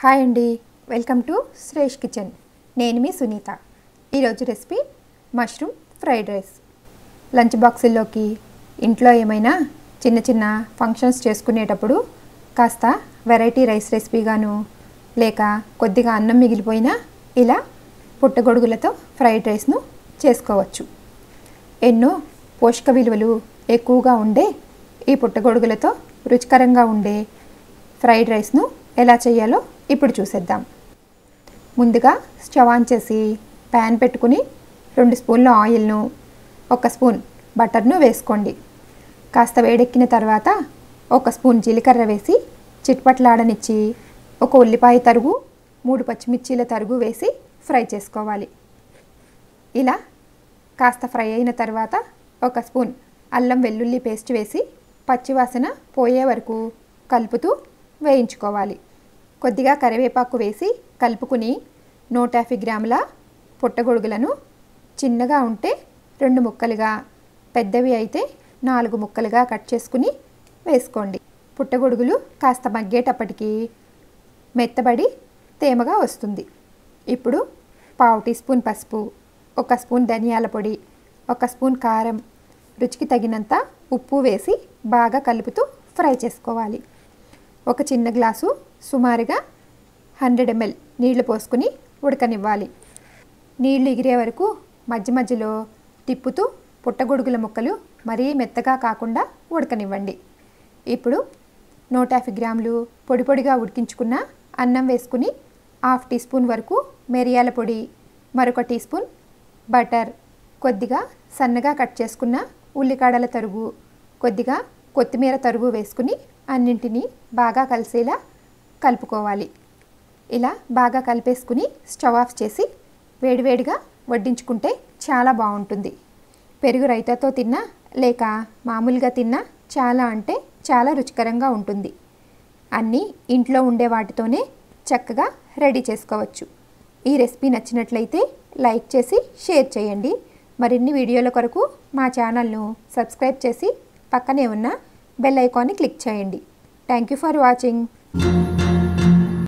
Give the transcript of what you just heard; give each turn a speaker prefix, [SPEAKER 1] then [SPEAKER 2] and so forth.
[SPEAKER 1] hi అండి welcome to Shresh kitchen నేను మీ సునీత ఈరోజు recipe mushroom fried rice lunch బాక్సుల్లోకి ఇంట్లో ఏమైనా చిన్న చిన్న ఫంక్షన్స్ చేసుకునేటప్పుడు కాస్త వెరైటీ రైస్ రెసిపీగాను లేక కొద్దిగా అన్నం మిగిలిపోయినా ఇలా పుట్టగొడుగులతో ఫ్రైడ్ రైస్ను చేసుకోవచ్చు ఎన్నో పోషక విలువలు ఎక్కువగా ఉండే ఈ పుట్టగొడుగులతో రుచికరంగా ఉండే ఫ్రైడ్ రైస్ను ఎలా చేయాలో ఇప్పుడు చూసేద్దాం ముందుగా స్టవ్ ఆన్ చేసి ప్యాన్ పెట్టుకుని రెండు స్పూన్ల ఆయిల్ను ఒక స్పూన్ బటర్ను వేసుకోండి కాస్త వేడెక్కిన తర్వాత ఒక స్పూన్ జీలకర్ర వేసి చిట్పట్లాడనిచ్చి ఒక ఉల్లిపాయ తరుగు మూడు పచ్చిమిర్చీల తరుగు వేసి ఫ్రై చేసుకోవాలి ఇలా కాస్త ఫ్రై అయిన తర్వాత ఒక స్పూన్ అల్లం వెల్లుల్లి పేస్ట్ వేసి పచ్చివాసన పోయే వరకు కలుపుతూ వేయించుకోవాలి కొద్దిగా కరివేపాకు వేసి కలుపుకుని నూట యాభై గ్రాముల పుట్టగొడుగులను చిన్నగా ఉంటే రెండు ముక్కలుగా పెద్దవి అయితే నాలుగు ముక్కలుగా కట్ చేసుకుని వేసుకోండి పుట్టగొడుగులు కాస్త మగ్గేటప్పటికి మెత్తబడి తేమగా వస్తుంది ఇప్పుడు పావు టీ స్పూన్ పసుపు ఒక స్పూన్ ధనియాల పొడి ఒక స్పూన్ కారం రుచికి తగినంత ఉప్పు వేసి బాగా కలుపుతూ ఫ్రై చేసుకోవాలి ఒక చిన్న గ్లాసు సుమారుగా హండ్రెడ్ ఎంఎల్ నీళ్లు పోసుకుని ఉడకనివ్వాలి నీళ్లు ఎగిరే వరకు మధ్య మధ్యలో తిప్పుతూ పుట్టగొడుగుల ముక్కలు మరీ మెత్తగా కాకుండా ఉడకనివ్వండి ఇప్పుడు నూట యాభై గ్రాములు పొడి పొడిగా ఉడికించుకున్న అన్నం వేసుకుని హాఫ్ టీ స్పూన్ వరకు మిరియాల పొడి మరొక టీ స్పూన్ బటర్ కొద్దిగా సన్నగా కట్ చేసుకున్న ఉల్లికాడల తరుగు కొద్దిగా కొత్తిమీర తరుగు వేసుకుని అన్నింటినీ బాగా కలిసేలా కలుపుకోవాలి ఇలా బాగా కలిపేసుకుని స్టవ్ ఆఫ్ చేసి వేడివేడిగా వడ్డించుకుంటే చాలా బాగుంటుంది పెరుగు రైతాతో తిన్నా లేక మామూలుగా తిన్నా చాలా అంటే చాలా రుచికరంగా ఉంటుంది అన్నీ ఇంట్లో ఉండే వాటితోనే చక్కగా రెడీ చేసుకోవచ్చు ఈ రెసిపీ నచ్చినట్లయితే లైక్ చేసి షేర్ చేయండి మరిన్ని వీడియోల కొరకు మా ఛానల్ను సబ్స్క్రైబ్ చేసి పక్కనే ఉన్న బెల్ ఐకాన్ని క్లిక్ చేయండి థ్యాంక్ యూ ఫర్ వాచింగ్